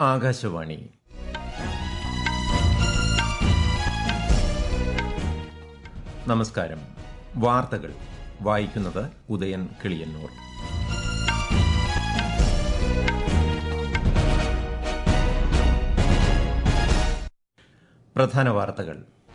ആകാശവാണി നമസ്കാരം വാർത്തകൾ വായിക്കുന്നത് ഉദയൻ കിളിയന്നൂർ പ്രധാന വാർത്തകൾ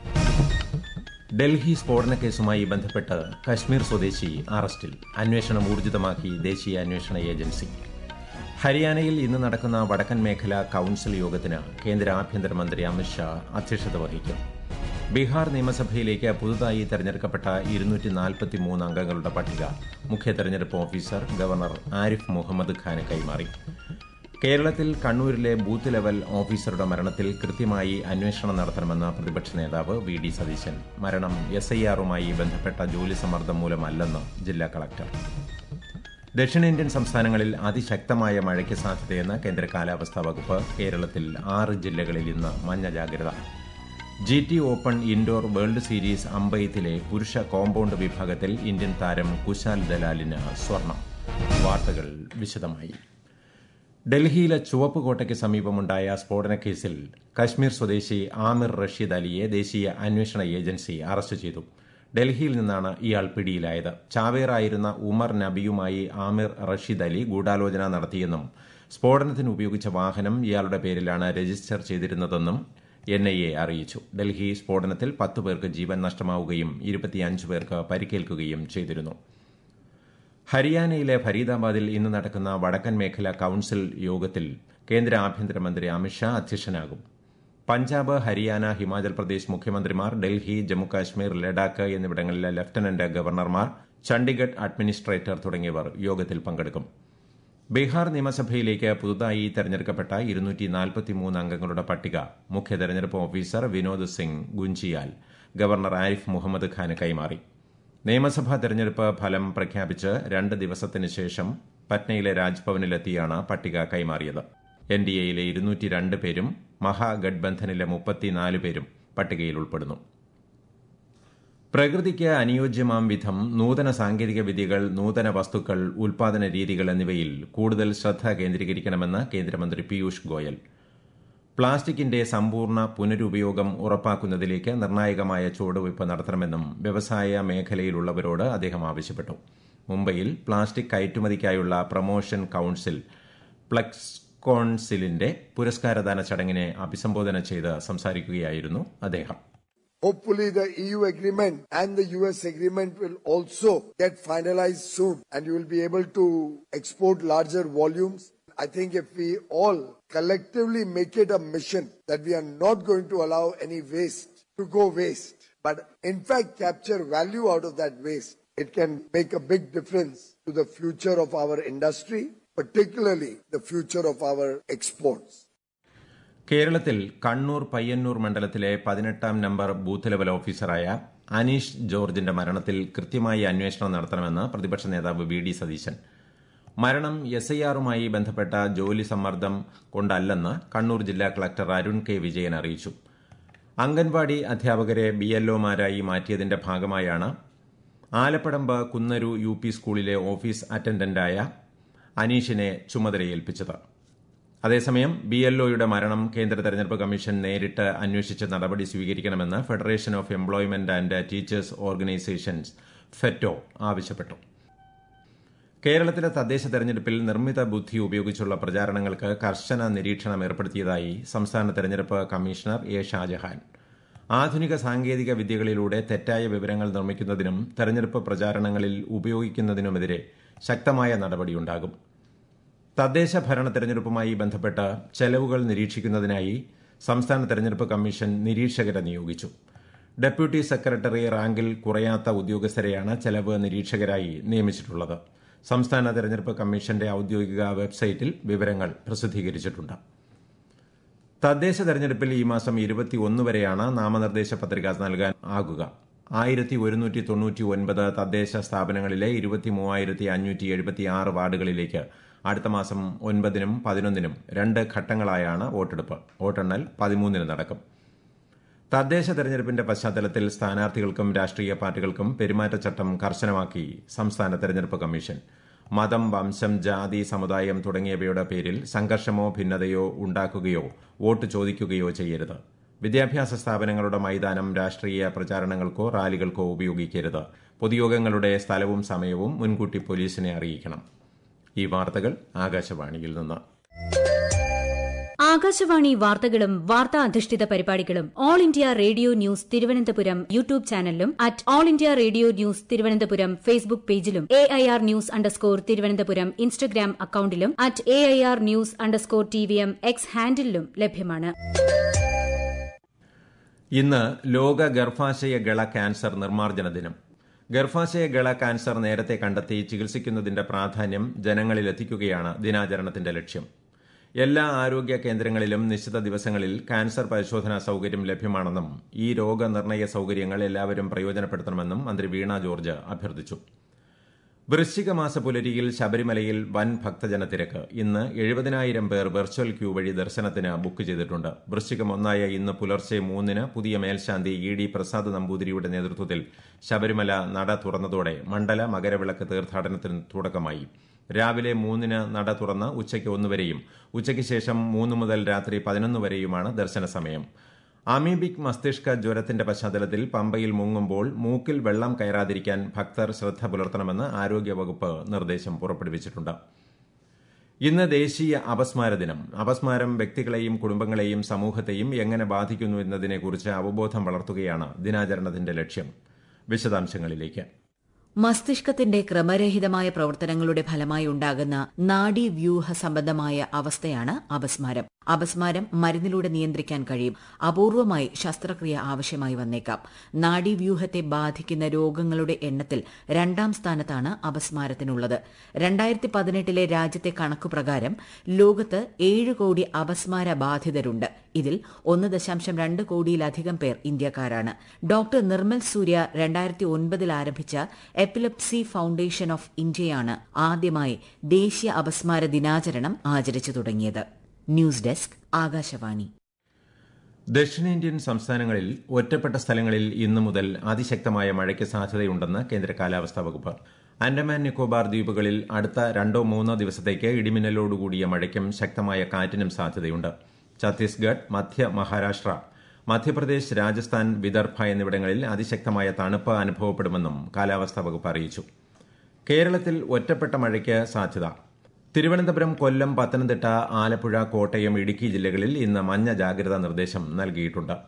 ഡൽഹി സ്ഫോടന കേസുമായി ബന്ധപ്പെട്ട് കശ്മീർ സ്വദേശി അറസ്റ്റിൽ അന്വേഷണം ഊർജിതമാക്കി ദേശീയ അന്വേഷണ ഏജൻസി ഹരിയാനയിൽ ഇന്ന് നടക്കുന്ന വടക്കൻ മേഖല കൌൺസിൽ യോഗത്തിന് കേന്ദ്ര ആഭ്യന്തരമന്ത്രി അമിത്ഷാ അധ്യക്ഷത വഹിക്കും ബീഹാർ നിയമസഭയിലേക്ക് പുതുതായി തെരഞ്ഞെടുക്കപ്പെട്ട ഇരുന്നൂറ്റി നാൽപ്പത്തിമൂന്ന് അംഗങ്ങളുടെ പട്ടിക മുഖ്യ തെരഞ്ഞെടുപ്പ് ഓഫീസർ ഗവർണർ ആരിഫ് മുഹമ്മദ് ഖാന് കൈമാറി കേരളത്തിൽ കണ്ണൂരിലെ ബൂത്ത് ലെവൽ ഓഫീസറുടെ മരണത്തിൽ കൃത്യമായി അന്വേഷണം നടത്തണമെന്ന് പ്രതിപക്ഷ നേതാവ് വി ഡി സതീശൻ മരണം എസ് ഐ ആറുമായി ബന്ധപ്പെട്ട ജോലി സമ്മർദ്ദം മൂലമല്ലെന്ന് ജില്ലാ കളക്ടർ ദക്ഷിണേന്ത്യൻ സംസ്ഥാനങ്ങളിൽ അതിശക്തമായ മഴയ്ക്ക് സാധ്യതയെന്ന് കേന്ദ്ര കാലാവസ്ഥാ വകുപ്പ് കേരളത്തിൽ ആറ് ജില്ലകളിൽ ഇന്ന് മഞ്ഞ ജാഗ്രത G T open indoor world series അമ്പെയ്ത്തിലെ പുരുഷ കോമ്പൌണ്ട് വിഭാഗത്തിൽ ഇന്ത്യൻ താരം കുശാൽ ദലാലിന് സ്വർണം വാർത്തകൾ വിശദമായി ഡൽഹിയിലെ ചുവപ്പ് കോട്ടയ്ക്ക് സമീപമുണ്ടായ സ്ഫോടന കേസിൽ കശ്മീർ സ്വദേശി ആമിർ റഷീദ് അലിയെ ദേശീയ അന്വേഷണ ഏജൻസി അറസ്റ്റ് ചെയ്തു ഡൽഹിയിൽ നിന്നാണ് ഇയാൾ പിടിയിലായത് ചാവേറായിരുന്ന ഉമർ നബിയുമായി ആമിർ റഷീദ് അലി ഗൂഢാലോചന നടത്തിയെന്നും സ്ഫോടനത്തിന് ഉപയോഗിച്ച വാഹനം ഇയാളുടെ പേരിലാണ് രജിസ്റ്റർ ചെയ്തിരുന്നതെന്നും എൻ ഐ എ അറിയിച്ചു ഡൽഹി സ്ഫോടനത്തിൽ പത്ത് പേർക്ക് ജീവൻ നഷ്ടമാവുകയും ഇരുപത്തിയഞ്ച് പേർക്ക് പരിക്കേൽക്കുകയും ചെയ്തിരുന്നു ഹരിയാനയിലെ ഫരീദാബാദിൽ ഇന്ന് നടക്കുന്ന വടക്കൻ മേഖല കൌൺസിൽ യോഗത്തിൽ കേന്ദ്ര ആഭ്യന്തരമന്ത്രി അമിത്ഷാ അധ്യക്ഷനാകും പഞ്ചാബ് ഹരിയാന ഹിമാചൽ പ്രദേശ് മുഖ്യമന്ത്രിമാർ ഡൽഹി ജമ്മുകാശ്മീർ ലഡാക്ക് എന്നിവിടങ്ങളിലെ ലഫ്റ്റനന്റ് ഗവർണർമാർ ചണ്ഡിഗഡ് അഡ്മിനിസ്ട്രേറ്റർ തുടങ്ങിയവർ യോഗത്തിൽ പങ്കെടുക്കും ബീഹാർ നിയമസഭയിലേക്ക് പുതുതായി തെരഞ്ഞെടുക്കപ്പെട്ട ഇരുന്നൂറ്റി നാൽപ്പത്തിമൂന്ന് അംഗങ്ങളുടെ പട്ടിക മുഖ്യ തെരഞ്ഞെടുപ്പ് ഓഫീസർ വിനോദ് സിംഗ് ഗുഞ്ചിയാൽ ഗവർണർ ആരിഫ് മുഹമ്മദ് ഖാന് കൈമാറി നിയമസഭാ തെരഞ്ഞെടുപ്പ് ഫലം പ്രഖ്യാപിച്ച് രണ്ട് ദിവസത്തിന് ശേഷം പറ്റ്നയിലെ രാജ്ഭവനിലെത്തിയാണ് പട്ടിക കൈമാറിയത് എൻ ഡി എയിലെ ഇരുന്നൂറ്റി രണ്ട് പേരും മഹാഗഡ്ബന്ധനിലെ മുപ്പത്തിനാല് പേരും പട്ടികയിൽ ഉൾപ്പെടുന്നു പ്രകൃതിക്ക് അനുയോജ്യമാം വിധം നൂതന സാങ്കേതിക വിദ്യകൾ നൂതന വസ്തുക്കൾ ഉൽപാദന രീതികൾ എന്നിവയിൽ കൂടുതൽ ശ്രദ്ധ കേന്ദ്രീകരിക്കണമെന്ന് കേന്ദ്രമന്ത്രി പീയൂഷ് ഗോയൽ പ്ലാസ്റ്റിക്കിന്റെ സമ്പൂർണ്ണ പുനരുപയോഗം ഉറപ്പാക്കുന്നതിലേക്ക് നിർണായകമായ ചുവടുവയ്പ് നടത്തണമെന്നും വ്യവസായ മേഖലയിലുള്ളവരോട് അദ്ദേഹം ആവശ്യപ്പെട്ടു മുംബൈയിൽ പ്ലാസ്റ്റിക് കയറ്റുമതിക്കായുള്ള പ്രൊമോഷൻ കൌൺസിൽ പ്ലക്സ് കോൺസിലിന്റെ പുരസ്കാരദാന ചടങ്ങിനെ അഭിസംബോധന ചെയ്ത് സംസാരിക്കുകയായിരുന്നു അദ്ദേഹം Hopefully the EU agreement and the US agreement will also get finalized soon and you will be able to export larger volumes. I think if we all collectively make it a mission that we are not going to allow any waste to go waste, but in fact capture value out of that waste, it can make a big difference to the future of our industry, particularly the future of our exports. കേരളത്തിൽ കണ്ണൂർ പയ്യന്നൂർ മണ്ഡലത്തിലെ പതിനെട്ടാം number booth level ഓഫീസറായ അനീഷ് ജോർജിന്റെ മരണത്തിൽ കൃത്യമായി അന്വേഷണം നടത്തണമെന്ന് പ്രതിപക്ഷ നേതാവ് വി ഡി സതീശൻ മരണം എസ് ഐ ആറുമായി ബന്ധപ്പെട്ട ജോലി സമ്മർദ്ദം കൊണ്ടല്ലെന്ന് കണ്ണൂർ ജില്ലാ കളക്ടർ അരുൺ കെ വിജയൻ അറിയിച്ചു അംഗൻവാടി അധ്യാപകരെ ബി എൽഒമാരായി മാറ്റിയതിന്റെ ഭാഗമായാണ് ആലപ്പടമ്പ് കുന്നരു യു പി സ്കൂളിലെ ഓഫീസ് അറ്റൻഡന്റായ അനീഷിനെ ചുമതലയേൽപ്പിച്ചത് അതേസമയം ബി എൽഒയുടെ മരണം കേന്ദ്ര തെരഞ്ഞെടുപ്പ് കമ്മീഷൻ നേരിട്ട് അന്വേഷിച്ച് നടപടി സ്വീകരിക്കണമെന്ന് federation of employment and teachers organisations FETO ആവശ്യപ്പെട്ടു കേരളത്തിലെ തദ്ദേശ തെരഞ്ഞെടുപ്പിൽ നിർമ്മിത ബുദ്ധി ഉപയോഗിച്ചുള്ള പ്രചാരണങ്ങൾക്ക് കർശന നിരീക്ഷണം ഏർപ്പെടുത്തിയതായി സംസ്ഥാന തെരഞ്ഞെടുപ്പ് കമ്മീഷണർ എ ഷാജഹാൻ ആധുനിക സാങ്കേതിക വിദ്യകളിലൂടെ തെറ്റായ വിവരങ്ങൾ നിർമ്മിക്കുന്നതിനും തെരഞ്ഞെടുപ്പ് പ്രചാരണങ്ങളിൽ ഉപയോഗിക്കുന്നതിനുമെതിരെ ശക്തമായ നടപടിയുണ്ടാകും തദ്ദേശ ഭരണ തെരഞ്ഞെടുപ്പുമായി ബന്ധപ്പെട്ട ചെലവുകൾ നിരീക്ഷിക്കുന്നതിനായി സംസ്ഥാന തെരഞ്ഞെടുപ്പ് കമ്മീഷൻ നിരീക്ഷകരെ നിയോഗിച്ചു ഡെപ്യൂട്ടി സെക്രട്ടറി റാങ്കിൽ കുറയാത്ത ഉദ്യോഗസ്ഥരെയാണ് ചെലവ് നിരീക്ഷകരായി നിയമിച്ചിട്ടുള്ളത് സംസ്ഥാന തെരഞ്ഞെടുപ്പ് കമ്മീഷന്റെ ഔദ്യോഗിക വെബ്സൈറ്റിൽ വിവരങ്ങൾ പ്രസിദ്ധീകരിച്ചിട്ടുണ്ട് തദ്ദേശ തെരഞ്ഞെടുപ്പിൽ ഈ മാസം ഇരുപത്തിയൊന്ന് വരെയാണ് നാമനിർദ്ദേശ പത്രിക നൽകാൻ ആകുക ആയിരത്തി ഒരുന്നൂറ്റി തൊണ്ണൂറ്റി ഒൻപത് തദ്ദേശ സ്ഥാപനങ്ങളിലെ ഇരുപത്തി മൂവായിരത്തി അഞ്ഞൂറ്റി എഴുപത്തിയാറ് വാർഡുകളിലേക്ക് അടുത്ത മാസം ഒൻപതിനും പതിനൊന്നിനും രണ്ട് ഘട്ടങ്ങളായാണ് വോട്ടെടുപ്പ് വോട്ടെണ്ണൽ പതിമൂന്നിന് നടക്കും തദ്ദേശ തെരഞ്ഞെടുപ്പിന്റെ പശ്ചാത്തലത്തിൽ സ്ഥാനാർത്ഥികൾക്കും രാഷ്ട്രീയ പാർട്ടികൾക്കും പെരുമാറ്റച്ചട്ടം കർശനമാക്കി സംസ്ഥാന തെരഞ്ഞെടുപ്പ് കമ്മീഷൻ മതം വംശം ജാതി സമുദായം തുടങ്ങിയവയുടെ പേരിൽ സംഘർഷമോ ഭിന്നതയോ ഉണ്ടാക്കുകയോ വോട്ട് ചോദിക്കുകയോ ചെയ്യരുത് വിദ്യാഭ്യാസ സ്ഥാപനങ്ങളുടെ മൈതാനം രാഷ്ട്രീയ പ്രചാരണങ്ങൾക്കോ റാലികൾക്കോ ഉപയോഗിക്കരുത് പൊതുയോഗങ്ങളുടെ സ്ഥലവും സമയവും മുൻകൂട്ടി പോലീസിനെ അറിയിക്കണം ഈ വാർത്തകൾ ആകാശവാണിയിൽ നിന്ന് ആകാശവാണി വാർത്തകളും വാർത്താ അധിഷ്ഠിത പരിപാടികളും all India radio news Thiruvananthapuram YouTube ചാനലിലും at all India radio news Thiruvananthapuram Facebook പേജിലും A I R news underscore Thiruvananthapuram Instagram അക്കൌണ്ടിലും at A I R news underscore T V M X ഹാൻഡിലും ലഭ്യമാണ് ഇന്ന് ലോക ഗർഭാശയ ഗള ക്യാൻസർ നിർമ്മാർജ്ജന ദിനം ഗർഭാശയ ഗള ക്യാൻസർ നേരത്തെ കണ്ടെത്തി ചികിത്സിക്കുന്നതിന്റെ പ്രാധാന്യം ജനങ്ങളിലെത്തിക്കുകയാണ് ദിനാചരണത്തിന്റെ ലക്ഷ്യം എല്ലാ ആരോഗ്യ കേന്ദ്രങ്ങളിലും നിശ്ചിത ദിവസങ്ങളിൽ ക്യാൻസർ പരിശോധനാ സൌകര്യം ലഭ്യമാണെന്നും ഈ രോഗനിർണയ സൌകര്യങ്ങൾ എല്ലാവരും പ്രയോജനപ്പെടുത്തണമെന്നും മന്ത്രി വീണ ജോർജ് അഭ്യർത്ഥിച്ചു വൃശ്ചിക മാസ പുലരിയിൽ ശബരിമലയിൽ വൻ ഭക്തജന തിരക്ക് ഇന്ന് എഴുപതിനായിരം പേർ വെർച്വൽ ക്യൂ വഴി ദർശനത്തിന് ബുക്ക് ചെയ്തിട്ടുണ്ട് വൃശ്ചികം ഒന്നായ ഇന്ന് പുലർച്ചെ മൂന്നിന് പുതിയ മേൽശാന്തി ഇ ഡി പ്രസാദ് നമ്പൂതിരിയുടെ നേതൃത്വത്തിൽ ശബരിമല നട തുറന്നതോടെ മണ്ഡല മകരവിളക്ക് തീർത്ഥാടനത്തിന് തുടക്കമായി രാവിലെ മൂന്നിന് നട തുറന്ന് ഉച്ചയ്ക്ക് ഒന്നുവരെയും ഉച്ചയ്ക്ക് ശേഷം മൂന്ന് മുതൽ രാത്രി പതിനൊന്ന് വരെയുമാണ് ദർശന സമയം അമീബിക് മസ്തിഷ്ക ജ്വരത്തിന്റെ പശ്ചാത്തലത്തിൽ പമ്പയിൽ മുങ്ങുമ്പോൾ മൂക്കിൽ വെള്ളം കയറാതിരിക്കാൻ ഭക്തർ ശ്രദ്ധ പുലർത്തണമെന്ന് ആരോഗ്യവകുപ്പ് നിർദ്ദേശം പുറപ്പെടുവിച്ചിട്ടുണ്ട് ഇന്ന് ദേശീയ അപസ്മാര ദിനം അപസ്മാരം വ്യക്തികളെയും കുടുംബങ്ങളെയും സമൂഹത്തെയും എങ്ങനെ ബാധിക്കുന്നു എന്നതിനെക്കുറിച്ച് അവബോധം വളർത്തുകയാണ് ദിനാചരണത്തിന്റെ ലക്ഷ്യം വിശദാംശങ്ങളിലേക്ക് മസ്തിഷ്കത്തിന്റെ ക്രമരഹിതമായ പ്രവർത്തനങ്ങളുടെ ഫലമായി ഉണ്ടാകുന്ന നാഡീവ്യൂഹ സംബന്ധമായ അവസ്ഥയാണ് അപസ്മാരം അപസ്മാരം മരുന്നിലൂടെ നിയന്ത്രിക്കാൻ കഴിയും അപൂർവമായി ശസ്ത്രക്രിയ ആവശ്യമായി വന്നേക്കാം നാഡീവ്യൂഹത്തെ ബാധിക്കുന്ന രോഗങ്ങളുടെ എണ്ണത്തിൽ രണ്ടാം സ്ഥാനത്താണ് അപസ്മാരത്തിനുള്ളത് രണ്ടായിരത്തി പതിനെട്ടിലെ രാജ്യത്തെ കണക്കുപ്രകാരം ലോകത്ത് ഏഴ് കോടി അപസ്മാര ബാധിതരുണ്ട് ഇതിൽ ഒന്ന് ദശാംശം രണ്ട് കോടിയിലധികം പേർ ഇന്ത്യക്കാരാണ് ഡോക്ടർ നിർമ്മൽ സൂര്യ രണ്ടായിരത്തി ഒൻപതിൽ ആരംഭിച്ച എപ്പിലെപ്സി ഫൌണ്ടേഷൻ ഓഫ് ഇന്ത്യയാണ് ആദ്യമായി ദേശീയ അപസ്മാര ദിനാചരണം ആചരിച്ചു തുടങ്ങിയത് ന്യൂസ് ഡെസ്ക് ആകാശവാണി ദക്ഷിണേന്ത്യൻ സംസ്ഥാനങ്ങളിൽ ഒറ്റപ്പെട്ട സ്ഥലങ്ങളിൽ ഇന്നു മുതൽ അതിശക്തമായ മഴയ്ക്ക് സാധ്യതയുണ്ടെന്ന് കേന്ദ്ര കാലാവസ്ഥാ വകുപ്പ് ആൻഡമാൻ നിക്കോബാർ ദ്വീപുകളിൽ അടുത്ത രണ്ടോ മൂന്നോ ദിവസത്തേക്ക് ഇടിമിന്നലോടുകൂടിയ മഴയ്ക്കും ശക്തമായ കാറ്റിനും സാധ്യതയുണ്ട് ഛത്തീസ്ഗഡ് മധ്യ മഹാരാഷ്ട്ര മധ്യപ്രദേശ് രാജസ്ഥാൻ വിദർഭ എന്നിവിടങ്ങളിൽ അതിശക്തമായ തണുപ്പ് അനുഭവപ്പെടുമെന്നും കാലാവസ്ഥാ വകുപ്പ് അറിയിച്ചു കേരളത്തിൽ ഒറ്റപ്പെട്ട മഴയ്ക്ക് സാധ്യത തിരുവനന്തപുരം കൊല്ലം പത്തനംതിട്ട ആലപ്പുഴ കോട്ടയം ഇടുക്കി ജില്ലകളിൽ ഇന്ന് മഞ്ഞ ജാഗ്രതാ നിർദ്ദേശം നൽകിയിട്ടുണ്ട്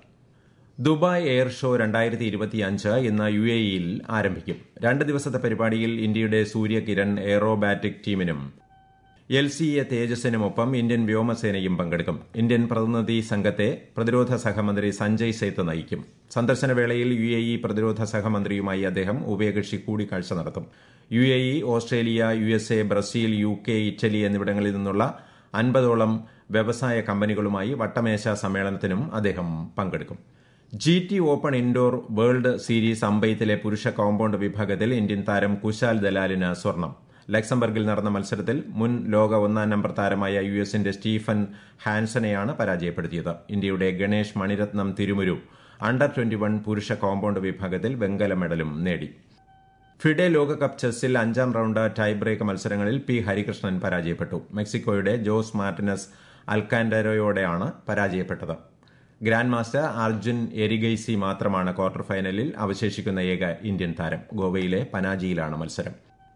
ദുബായ് എയർ ഷോ രണ്ടായിരത്തി ഇരുപത്തിയഞ്ച് ഇന്ന് യു എ ഇയിൽ ആരംഭിക്കും രണ്ട് ദിവസത്തെ പരിപാടിയിൽ ഇന്ത്യയുടെ സൂര്യകിരൺ എയറോബാറ്റിക് ടീമിനും എൽ സി എ തേജസിനുമൊപ്പം ഇന്ത്യൻ വ്യോമസേനയും പങ്കെടുക്കും ഇന്ത്യൻ പ്രതിനിധി സംഘത്തെ പ്രതിരോധ സഹമന്ത്രി സഞ്ജയ് സേത്ത് നയിക്കും സന്ദർശന വേളയിൽ യു എ ഇ പ്രതിരോധ സഹമന്ത്രിയുമായി അദ്ദേഹം ഉഭയകക്ഷി കൂടിക്കാഴ്ച നടത്തും U A E Australia U S A Brazil U K Italy എന്നിവിടങ്ങളിൽ നിന്നുള്ള അൻപതോളം വ്യവസായ കമ്പനികളുമായി വട്ടമേശ സമ്മേളനത്തിനും അദ്ദേഹം പങ്കെടുക്കും G T open indoor world series അമ്പെയ്ത്തിലെ പുരുഷ കോമ്പൌണ്ട് വിഭാഗത്തിൽ ഇന്ത്യൻ താരം കുശാൽ ദലാലിന് സ്വർണം ലക്സംബർഗിൽ നടന്ന മത്സരത്തിൽ മുൻ ലോക ഒന്നാം നമ്പർ താരമായ യു എസിന്റെ സ്റ്റീഫൻ ഹാൻസനെയാണ് പരാജയപ്പെടുത്തിയത് ഇന്ത്യയുടെ Ganesh Maniratnam Thirumuru under twenty one പുരുഷ കോമ്പൌണ്ട് വിഭാഗത്തിൽ വെങ്കല മെഡലും നേടി ഫിഡെ ലോകകപ്പ് ചെസ്സിൽ അഞ്ചാം റൌണ്ട് ടൈ ബ്രേക്ക് മത്സരങ്ങളിൽ പി ഹരികൃഷ്ണൻ പരാജയപ്പെട്ടു മെക്സിക്കോയുടെ ജോസ് മാർട്ടിനസ് അൽക്കാൻഡരോയോടെയാണ് പരാജയപ്പെട്ടത് ഗ്രാൻഡ് മാസ്റ്റർ അർജുൻ എരിഗൈസി മാത്രമാണ് ക്വാർട്ടർ ഫൈനലിൽ അവശേഷിക്കുന്ന ഏക ഇന്ത്യൻ താരം ഗോവയിലെ പനാജിയിലാണ് മത്സരം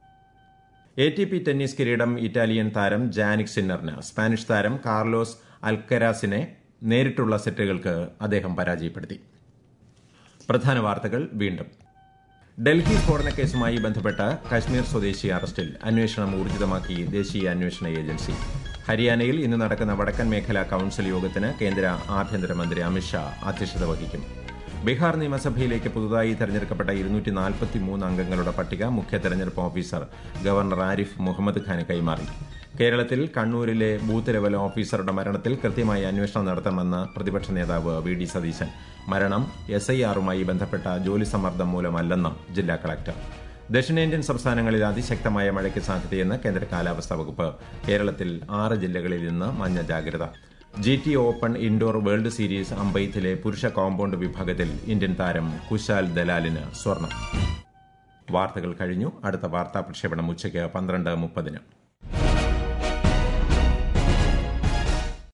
എ ടി പി ടെന്നീസ് കിരീടം ഇറ്റാലിയൻ താരം ജാനിക് സിന്നറിന് സ്പാനിഷ് താരം കാർലോസ് അൽക്കരാസിനെ നേരിട്ടുള്ള സെറ്റുകൾക്ക് അദ്ദേഹം പരാജയപ്പെടുത്തി പ്രധാന വാർത്തകൾ വീണ്ടും ഡൽഹി സ്ഫോടന കേസുമായി ബന്ധപ്പെട്ട കശ്മീർ സ്വദേശി അറസ്റ്റിൽ അന്വേഷണം ഊർജിതമാക്കി ദേശീയ അന്വേഷണ ഏജൻസി ഹരിയാനയിൽ ഇന്ന് നടക്കുന്ന വടക്കൻ മേഖല കൌൺസിൽ യോഗത്തിന് കേന്ദ്ര ആഭ്യന്തരമന്ത്രി അമിത്ഷാ അധ്യക്ഷത വഹിക്കും ബീഹാർ നിയമസഭയിലേക്ക് പുതുതായി തെരഞ്ഞെടുക്കപ്പെട്ട ഇരുന്നൂറ്റി നാൽപ്പത്തിമൂന്ന് അംഗങ്ങളുടെ പട്ടിക മുഖ്യ തെരഞ്ഞെടുപ്പ് ഓഫീസർ ഗവർണർ ആരിഫ് മുഹമ്മദ് ഖാന് കൈമാറി കേരളത്തിൽ കണ്ണൂരിലെ ബൂത്ത് ലെവൽ ഓഫീസറുടെ മരണത്തിൽ കൃത്യമായ അന്വേഷണം നടത്തണമെന്ന് പ്രതിപക്ഷ നേതാവ് വി ഡി സതീശൻ മരണം എസ് ഐ ആറുമായി ബന്ധപ്പെട്ട ജോലി സമ്മർദ്ദം മൂലമല്ലെന്ന് ജില്ലാ കളക്ടർ ദക്ഷിണേന്ത്യൻ സംസ്ഥാനങ്ങളിൽ അതിശക്തമായ മഴയ്ക്ക് സാധ്യതയെന്ന് കേന്ദ്ര കാലാവസ്ഥാ വകുപ്പ് കേരളത്തിൽ ആറ് ജില്ലകളിൽ ഇന്ന് മഞ്ഞ ജാഗ്രത G T open indoor world series അമ്പെയ്ത്തിലെ പുരുഷ കോമ്പൌണ്ട് വിഭാഗത്തിൽ ഇന്ത്യൻ താരം കുശാൽ ദലാലിന് സ്വർണം വാർത്തകൾ കഴിഞ്ഞു അടുത്ത വാർത്താ പ്രക്ഷേപണം ഉച്ചയ്ക്ക് പന്ത്രണ്ട് മുപ്പതിന്